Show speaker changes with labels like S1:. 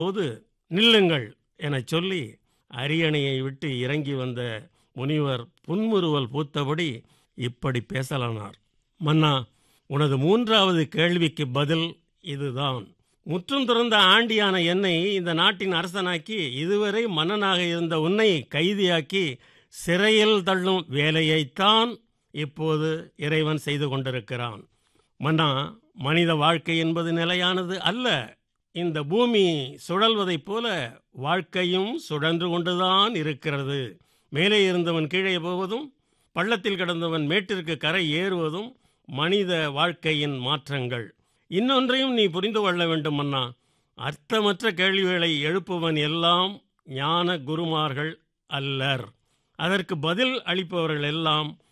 S1: போது நில்லுங்கள் எனச் சொல்லி அரியணையை விட்டு இறங்கி வந்த முனிவர் புன்முறுவல் பூத்தபடி இப்படி பேசலானார் மன்னா உனது மூன்றாவது கேள்விக்கு பதில் இதுதான் முற்றும் துறந்த ஆண்டியான என்னை இந்த நாட்டின் அரசனாக்கி இதுவரை மன்னனாக இருந்த உன்னை கைதியாக்கி சிறையில் தள்ளும் வேலையைத்தான் இப்போது இறைவன் செய்து கொண்டிருக்கிறான் மன்னா மனித வாழ்க்கை என்பது நிலையானது அல்ல இந்த பூமி சுழல்வதைப் போல வாழ்க்கையும் சுழன்று கொண்டுதான் இருக்கிறது மேலே இருந்தவன் கீழே போவதும் பள்ளத்தில் கிடந்தவன் மேட்டிற்கு கரை ஏறுவதும் மனித வாழ்க்கையின் மாற்றங்கள் இன்னொன்றையும் நீ புரிந்து கொள்ள வேண்டும் அண்ணா அர்த்தமற்ற கேள்விகளை எழுப்புவன் எல்லாம் ஞான குருமார்கள் அல்லர் அதற்கு பதில் அளிப்பவர்கள் எல்லாம்